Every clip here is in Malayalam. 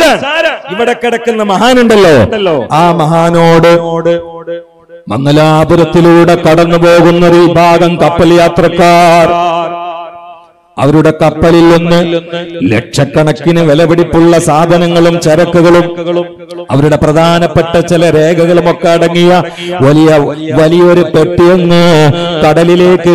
ഇവിടെ കിടക്കുന്ന മഹാനുണ്ടല്ലോ ആ മഹാനോട് മംഗലാപുരത്തിലൂടെ കടന്നു പോകുന്ന ഒരു വിഭാഗം കപ്പൽ യാത്രക്കാർ അവരുടെ കപ്പലിൽ നിന്ന് ലക്ഷക്കണക്കിന് വിലപിടിപ്പുള്ള സാധനങ്ങളും ചരക്കുകളും അവരുടെ പ്രധാനപ്പെട്ട ചില രേഖകളും ഒക്കെ അടങ്ങിയ വലിയ വലിയൊരു പെട്ടിയൊന്ന് കടലിലേക്ക്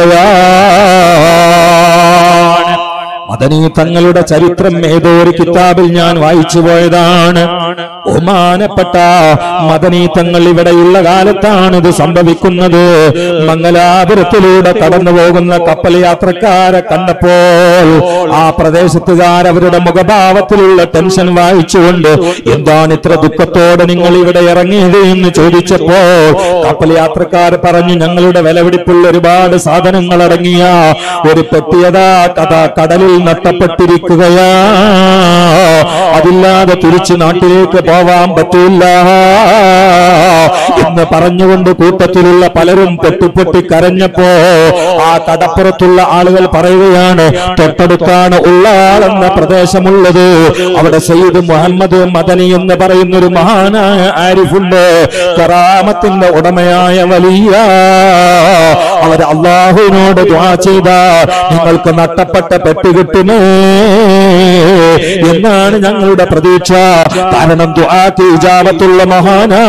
വീഴുകയാണ് മദനീ തങ്ങളുടെ ചരിത്രം ഏതോ ഒരു കിതാബിൽ ഞാൻ വായിച്ചു പോയതാണ് ബഹുമാനപ്പെട്ട മദനീ തങ്ങൾ ഇവിടെയുള്ള കാലത്താണ് ഇത് സംഭവിക്കുന്നത് മംഗലാപുരത്തിലൂടെ കടന്നു പോകുന്ന കപ്പൽ യാത്രക്കാരെ കണ്ടപ്പോൾ ആ പ്രദേശത്തുകാർ അവരുടെ മുഖഭാവത്തിലുള്ള ടെൻഷൻ വായിച്ചുകൊണ്ട് എന്താണ് ഇത്ര ദുഃഖത്തോടെ നിങ്ങൾ ഇവിടെ ഇറങ്ങിയത് എന്ന് ചോദിച്ചപ്പോൾ കപ്പൽ യാത്രക്കാർ പറഞ്ഞു ഞങ്ങളുടെ വിലപിടിപ്പുള്ള ഒരുപാട് സാധനങ്ങൾ അടങ്ങിയ ഒരു പെട്ടിയതാ കഥ കടലിൽ നഷ്ടപ്പെട്ടിരിക്കുകയാ അതില്ലാതെ തിരിച്ചു നാട്ടിലേക്ക് പോവാൻ പറ്റില്ല എന്ന് പറഞ്ഞുകൊണ്ട് കൂട്ടത്തിലുള്ള പലരും പൊട്ടിപ്പൊട്ടി കരഞ്ഞപ്പോ ആ കടപ്പുറത്തുള്ള ആളുകൾ പറയുകയാണ് തൊട്ടടുത്താണ് ഉള്ളാളെന്ന പ്രദേശമുള്ളത് അവിടെ സയ്യിദ് മുഹമ്മദ് മദനി എന്ന് പറയുന്ന ഒരു മഹാനായ ആരിഫുണ്ട് കറാമത്തിന്റെ ഉടമയായ വലിയ അവർ അള്ളാഹുവിനോട് ദ്വാ ചെയ്ത നിങ്ങൾക്ക് നഷ്ടപ്പെട്ട പെട്ടി കിട്ടുമേ എന്നാണ് ഞങ്ങളുടെ പ്രതീക്ഷ കാരണം ദ്വാക്ക് ഇജാബത്തുള്ള മഹാനാ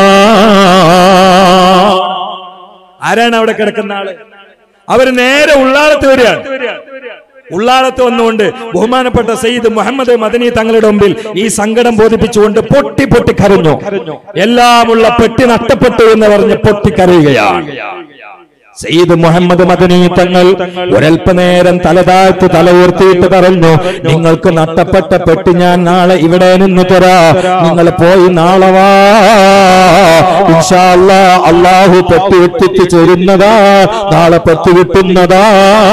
ആരാണ് അവിടെ കിടക്കുന്ന ആള് അവര് നേരെ ഉള്ളാളത്ത് വരികയാണ് ഉള്ളാളത്ത് വന്നുകൊണ്ട് ബഹുമാനപ്പെട്ട സയ്യിദ് മുഹമ്മദ് മദനി തങ്ങളുടെ മുമ്പിൽ ഈ സങ്കടം ബോധിപ്പിച്ചുകൊണ്ട് പൊട്ടി പൊട്ടി കരഞ്ഞു എല്ലാമുള്ള പെട്ടി നഷ്ടപ്പെട്ടു എന്ന് പറഞ്ഞ് പൊട്ടിക്കരയുകയാണ് സയ്യിദ് മുഹമ്മദ് മദനി തങ്ങൾ ഒരൽപ്പനേരം തലതാഴ്ത്ത് തല ഉയർത്തിയിട്ട് പറഞ്ഞു നിങ്ങൾക്ക് നഷ്ടപ്പെട്ട പെട്ടി ഞാൻ നാളെ ഇവിടെ നിന്ന് തരാ നിങ്ങൾ പോയി നാളെ വാ ഇൻഷാ അല്ലാ അള്ളാഹു പെട്ടി എത്തിച്ചു ചേരുന്നതാ നാളെ പെട്ടി കിട്ടുന്നതാ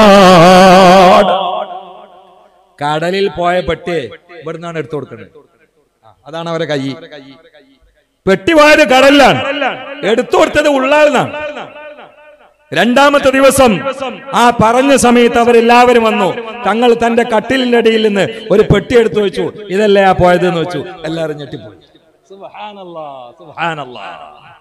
കടലിൽ പോയ പെട്ടി ഇവിടുന്നാണ് എടുത്തു കൊടുക്കുന്നത് ആ, അതാണ് അവരെ കൈ പെട്ടി പോയത് കടലിലാണ് എടുത്തു കൊടുത്തത് ഉള്ളാളിനാണ് രണ്ടാമത്തെ ദിവസം ആ പറഞ്ഞ സമയത്ത് അവരെല്ലാവരും വന്നു തങ്ങൾ തന്റെ കട്ടിലിന്റെ അടിയിൽ നിന്ന് ഒരു പെട്ടി എടുത്തു വെച്ചു ഇതല്ലേ ആ പോയത് എന്ന് വെച്ചു എല്ലാവരും ഞെട്ടിപ്പോയി സുബ്ഹാനല്ലാ, സുബ്ഹാനല്ലാ.